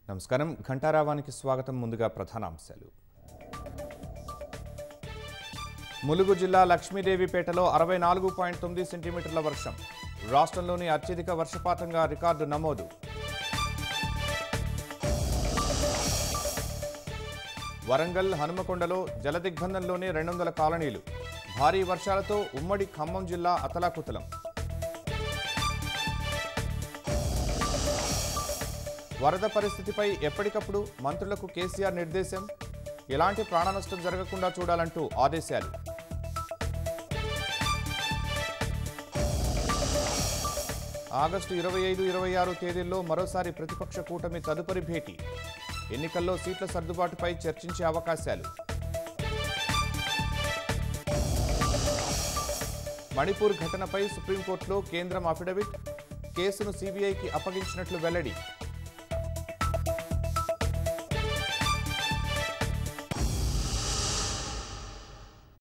నమస్కారం ఘంటారావానికి స్వాగతం ముందుగా ప్రధానాంశాలు ములుగు జిల్లా లక్ష్మీదేవిపేటలో అరవై నాలుగు పాయింట్ తొమ్మిది సెంటీమీటర్ల వర్షం రాష్ట్రంలోని అత్యధిక వర్షపాతంగా రికార్డు నమోదు వరంగల్ హనుమకొండలో జలదిగ్బంధంలోనే రెండు వందల కాలనీలు భారీ వర్షాలతో ఉమ్మడి ఖమ్మం జిల్లా అతలాకుతలం వరద పరిస్థితిపై ఎప్పటికప్పుడు మంత్రులకు కేసీఆర్ నిర్దేశం ఎలాంటి ప్రాణనష్టం జరగకుండా చూడాలంటూ ఆదేశాలు ఆగస్టు ఇరవై ఐదు ఇరవై ఆరు తేదీల్లో మరోసారి ప్రతిపక్ష కూటమి తదుపరి భేటీ ఎన్నికల్లో సీట్ల సర్దుబాటుపై చర్చించే అవకాశాలు మణిపూర్ ఘటనపై సుప్రీంకోర్టులో కేంద్రం అఫిడవిట్ కేసును సీబీఐకి అప్పగించినట్లు వెల్లడి